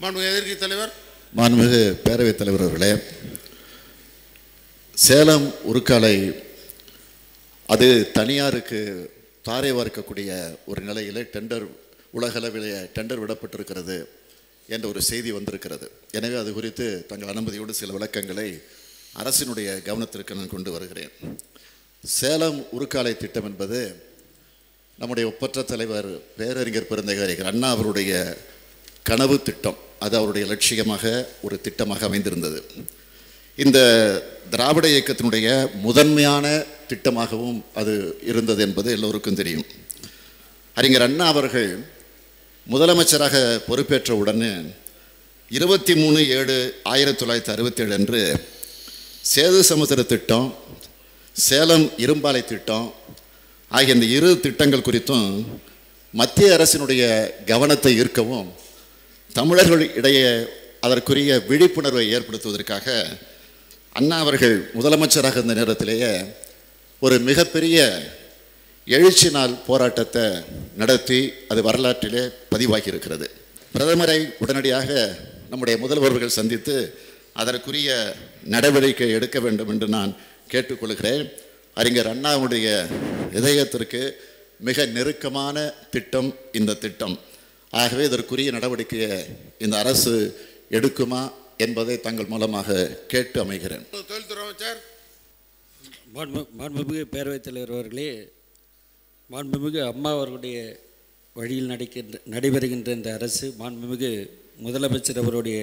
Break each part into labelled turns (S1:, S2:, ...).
S1: மாண்பு எதிர்க்கை தலைவர்
S2: மாண்புமிகு பேரவைத் தலைவர் அவர்களே சேலம் உருக்காலை அது தனியாருக்கு தாரை வார்க்கக்கூடிய ஒரு நிலையில் டெண்டர் உலகளவிலே டெண்டர் விடப்பட்டிருக்கிறது என்ற ஒரு செய்தி வந்திருக்கிறது எனவே அது குறித்து தங்கள் அனுமதியோடு சில விளக்கங்களை அரசினுடைய கவனத்திற்கு நான் கொண்டு வருகிறேன் சேலம் உருக்காலை திட்டம் என்பது நம்முடைய ஒப்பற்ற தலைவர் பேரறிஞர் பெருந்தகையர் அண்ணா அவருடைய கனவு திட்டம் அது அவருடைய லட்சியமாக ஒரு திட்டமாக அமைந்திருந்தது இந்த திராவிட இயக்கத்தினுடைய முதன்மையான திட்டமாகவும் அது இருந்தது என்பது எல்லோருக்கும் தெரியும் அறிஞர் அண்ணா அவர்கள் முதலமைச்சராக பொறுப்பேற்ற உடனே இருபத்தி மூணு ஏழு ஆயிரத்தி தொள்ளாயிரத்தி அறுபத்தேழு அன்று சேது சமுத்திர திட்டம் சேலம் இரும்பாலை திட்டம் ஆகிய இந்த இரு திட்டங்கள் குறித்தும் மத்திய அரசினுடைய கவனத்தை ஈர்க்கவும் தமிழர்கள் இடையே அதற்குரிய விழிப்புணர்வை ஏற்படுத்துவதற்காக அண்ணா அவர்கள் முதலமைச்சராக இருந்த நேரத்திலேயே ஒரு மிகப்பெரிய எழுச்சி நாள் போராட்டத்தை நடத்தி அது வரலாற்றிலே பதிவாகி இருக்கிறது பிரதமரை உடனடியாக நம்முடைய முதல்வர்கள் சந்தித்து அதற்குரிய நடவடிக்கை எடுக்க வேண்டும் என்று நான் கேட்டுக்கொள்கிறேன் அறிஞர் அண்ணாவுடைய இதயத்திற்கு மிக நெருக்கமான திட்டம் இந்த திட்டம் ஆகவே இதற்குரிய நடவடிக்கையை இந்த அரசு எடுக்குமா என்பதை தங்கள் மூலமாக கேட்டு அமைகிறேன்
S1: தொழில்துறை அமைச்சர்
S3: மாண்பு மாண்புமிகு பேரவைத் தலைவர் அவர்களே மாண்புமிகு அம்மா அவர்களுடைய வழியில் நடக்கின்ற நடைபெறுகின்ற இந்த அரசு மாண்புமிகு முதலமைச்சர் அவருடைய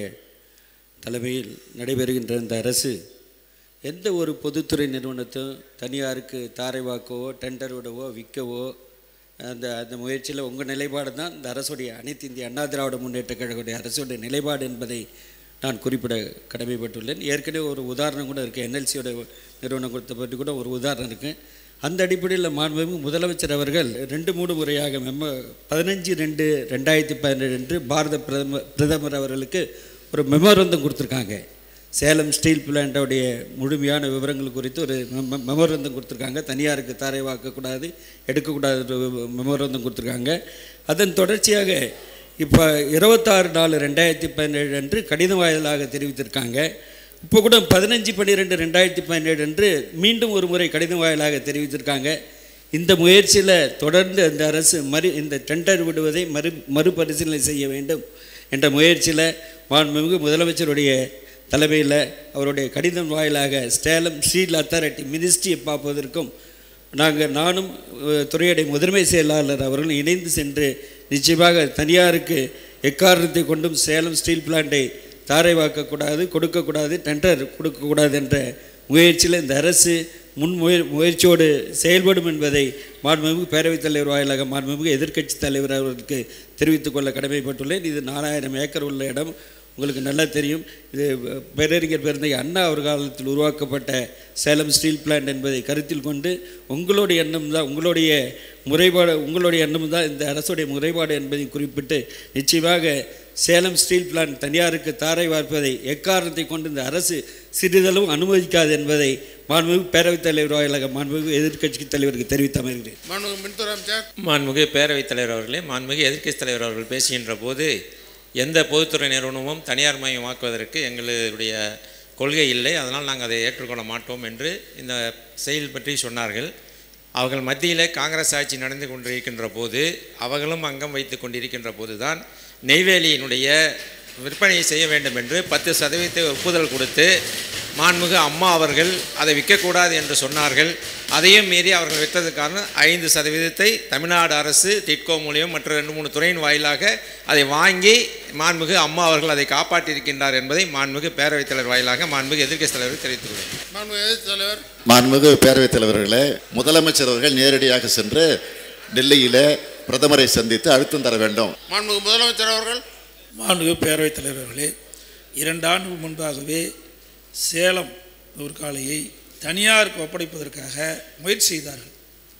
S3: தலைமையில் நடைபெறுகின்ற இந்த அரசு எந்த ஒரு பொதுத்துறை நிறுவனத்தும் தனியாருக்கு தாரை வாக்கவோ டெண்டர் விடவோ விற்கவோ அந்த அந்த முயற்சியில் உங்கள் நிலைப்பாடு தான் இந்த அரசுடைய அனைத்து இந்திய அண்ணா திராவிட முன்னேற்ற கழகத்துடைய அரசுடைய நிலைப்பாடு என்பதை நான் குறிப்பிட கடமைப்பட்டுள்ளேன் ஏற்கனவே ஒரு உதாரணம் கூட இருக்குது என்எல்சியோட நிறுவனம் கொடுத்த பற்றி கூட ஒரு உதாரணம் இருக்குது அந்த அடிப்படையில் மாண்புமிகு முதலமைச்சர் அவர்கள் ரெண்டு மூணு முறையாக மெம்ம பதினஞ்சு ரெண்டு ரெண்டாயிரத்தி பதினேழு அன்று பாரத பிரதமர் பிரதமர் அவர்களுக்கு ஒரு மெமோரந்தம் கொடுத்துருக்காங்க சேலம் ஸ்டீல் பிளான்ட்டோடைய முழுமையான விவரங்கள் குறித்து ஒரு மெமோரந்தம் கொடுத்துருக்காங்க தனியாருக்கு தாரை வாக்கக்கூடாது எடுக்கக்கூடாது மெமோரந்தம் கொடுத்துருக்காங்க அதன் தொடர்ச்சியாக இப்போ இருபத்தாறு நாலு ரெண்டாயிரத்தி பதினேழு அன்று கடிதம் வாயிலாக தெரிவித்திருக்காங்க இப்போ கூட பதினஞ்சு பன்னிரெண்டு ரெண்டாயிரத்தி பதினேழு அன்று மீண்டும் ஒரு முறை கடிதம் வாயிலாக தெரிவித்திருக்காங்க இந்த முயற்சியில் தொடர்ந்து அந்த அரசு மறு இந்த டெண்டர் விடுவதை மறு மறுபரிசீலனை செய்ய வேண்டும் என்ற முயற்சியில் மாண்புமிகு முதலமைச்சருடைய தலைமையில் அவருடைய கடிதம் வாயிலாக சேலம் ஸ்டீல் அத்தாரிட்டி மினிஸ்ட்ரியை பார்ப்பதற்கும் நாங்கள் நானும் அஹ், துறையுடைய முதன்மை செயலாளர் அவர்களும் இணைந்து சென்று நிச்சயமாக தனியாருக்கு எக்காரணத்தை கொண்டும் சேலம் ஸ்டீல் பிளான்ட்டை தாரை வாக்கக்கூடாது கொடுக்கக்கூடாது டெண்டர் கொடுக்கக்கூடாது என்ற முயற்சியில் இந்த அரசு முன் முய முயற்சியோடு செயல்படும் என்பதை மாண்புமிகு பேரவைத் தலைவர் வாயிலாக மாண்புமிகு எதிர்க்கட்சி தலைவர் அவர்களுக்கு தெரிவித்துக் கொள்ள கடமைப்பட்டுள்ளேன் இது நாலாயிரம் ஏக்கர் உள்ள இடம் உங்களுக்கு நல்லா தெரியும் இது பேரறிஞர் பிறந்த அண்ணா அவர் காலத்தில் உருவாக்கப்பட்ட சேலம் ஸ்டீல் பிளான்ட் என்பதை கருத்தில் கொண்டு உங்களுடைய எண்ணம் தான் உங்களுடைய முறைப்பாடு உங்களுடைய எண்ணம் தான் இந்த அரசுடைய முறைப்பாடு என்பதை குறிப்பிட்டு நிச்சயமாக சேலம் ஸ்டீல் பிளான்ட் தனியாருக்கு தாரை வார்ப்பதை எக்காரணத்தை கொண்டு இந்த அரசு சிறிதளவும் அனுமதிக்காது என்பதை மாண்புமிகு பேரவைத் தலைவர் வாயிலாக மாண்புமிகு எதிர்க்கட்சி தலைவருக்கு தெரிவித்து அமைகிறேன்
S1: மாண்பு மின்துறை அமைச்சர்
S4: மாண்புமிகு பேரவைத் தலைவர் அவர்களே மாண்புமிகு எதிர்க்கட்சி தலைவர் அவர்கள் பேசுகின்ற போது எந்த பொதுத்துறை நிறுவனமும் தனியார் மயமாக்குவதற்கு எங்களுடைய கொள்கை இல்லை அதனால் நாங்கள் அதை ஏற்றுக்கொள்ள மாட்டோம் என்று இந்த செயல் பற்றி சொன்னார்கள் அவர்கள் மத்தியிலே காங்கிரஸ் ஆட்சி நடந்து கொண்டிருக்கின்ற போது அவர்களும் அங்கம் வைத்து கொண்டிருக்கின்ற போது தான் நெய்வேலியினுடைய விற்பனையை செய்ய வேண்டும் என்று பத்து சதவீதத்தை ஒப்புதல் கொடுத்து மாண்புமிகு அம்மா அவர்கள் அதை விற்கக்கூடாது என்று சொன்னார்கள் அதையும் மீறி அவர்கள் விற்றதுக்கான ஐந்து சதவீதத்தை தமிழ்நாடு அரசு டிட்கோ மூலியம் மற்ற ரெண்டு மூணு துறையின் வாயிலாக அதை வாங்கி மாண்புமிகு அம்மா அவர்கள் அதை காப்பாற்றியிருக்கின்றார் என்பதை மாண்புமிகு பேரவைத் தலைவர் வாயிலாக மாண்புமிகு எதிர்க்கட்சி தலைவர் தெரிவித்துக் கொள்கிறேன்
S1: மாண்பு எதிர்க்கட்சி தலைவர்
S2: மாண்புமிகு பேரவைத் தலைவர்களே முதலமைச்சர் அவர்கள் நேரடியாக சென்று டெல்லியிலே பிரதமரை சந்தித்து அழுத்தம் தர வேண்டும்
S1: மாண்புமிகு முதலமைச்சர் அவர்கள்
S5: மாண்புமிகு பேரவைத் தலைவர்களே இரண்டு ஆண்டுகள் முன்பாகவே சேலம் நூற்காலையை தனியாருக்கு ஒப்படைப்பதற்காக முயற்சி செய்தார்கள்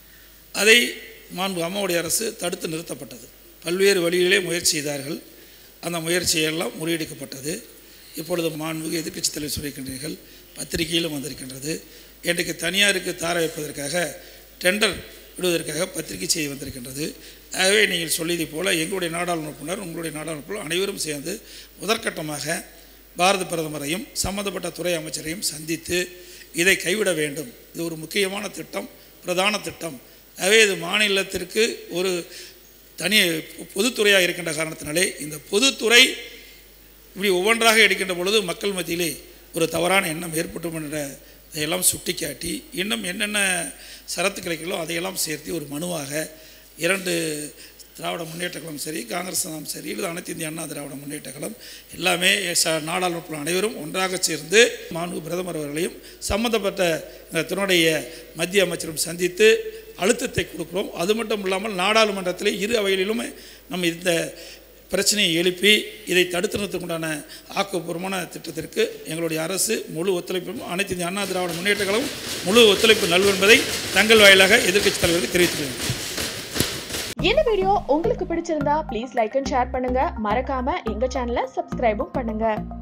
S5: அதை மாண்பு அம்மாவுடைய அரசு தடுத்து நிறுத்தப்பட்டது பல்வேறு வழிகளிலே முயற்சி செய்தார்கள் அந்த முயற்சியெல்லாம் முறியடிக்கப்பட்டது இப்பொழுது மாண்புமிகு எதிர்க்கட்சி தலைவர் சொல்லியிருக்கின்றீர்கள் பத்திரிகையிலும் வந்திருக்கின்றது இன்றைக்கு தனியாருக்கு தார வைப்பதற்காக டெண்டர் விடுவதற்காக பத்திரிகை செய்தி வந்திருக்கின்றது ஆகவே நீங்கள் சொல்லியதை போல எங்களுடைய நாடாளுமன்ற உறுப்பினர் உங்களுடைய நாடாளுமன்ற உறுப்பினர் அனைவரும் சேர்ந்து முதற்கட்டமாக பாரத பிரதமரையும் சம்பந்தப்பட்ட துறை அமைச்சரையும் சந்தித்து இதை கைவிட வேண்டும் இது ஒரு முக்கியமான திட்டம் பிரதான திட்டம் ஆகவே இது மாநிலத்திற்கு ஒரு தனி பொதுத்துறையாக இருக்கின்ற காரணத்தினாலே இந்த பொதுத்துறை இப்படி ஒவ்வொன்றாக எடுக்கின்ற பொழுது மக்கள் மத்தியிலே ஒரு தவறான எண்ணம் ஏற்பட்டும் என்ற இதையெல்லாம் சுட்டிக்காட்டி இன்னும் என்னென்ன சரத்து கிடைக்கிறோ அதையெல்லாம் சேர்த்து ஒரு மனுவாக இரண்டு திராவிட முன்னேற்ற கழகம் சரி காங்கிரஸ் தான் சரி இல்லை அனைத்து இந்திய அண்ணா திராவிட முன்னேற்ற கழகம் எல்லாமே ச நாடாளுமன்ற அனைவரும் ஒன்றாக சேர்ந்து மாண்பு பிரதமர் அவர்களையும் சம்பந்தப்பட்ட இந்த துறையுடைய மத்திய அமைச்சரும் சந்தித்து அழுத்தத்தை கொடுக்கிறோம் அது மட்டும் இல்லாமல் நாடாளுமன்றத்திலே இரு அவைகளிலுமே நம்ம இந்த பிரச்சனையை எழுப்பி இதை தடுத்து நிறுத்தக்குண்டான ஆக்கப்பூர்வமான திட்டத்திற்கு எங்களுடைய அரசு முழு ஒத்துழைப்பும் அனைத்து இந்திய அண்ணா திராவிட முன்னேற்ற கழகம் முழு ஒத்துழைப்பு நல்கும் என்பதை தங்கள் வாயிலாக எதிர்க்கட்சி தலைவருக்கு தெரிவித்துள்ளேன்
S6: இந்த வீடியோ உங்களுக்கு பிடிச்சிருந்தா ப்ளீஸ் லைக் அண்ட் ஷேர் பண்ணுங்க மறக்காம எங்க சேனலை சப்ஸ்கிரைபும் பண்ணுங்க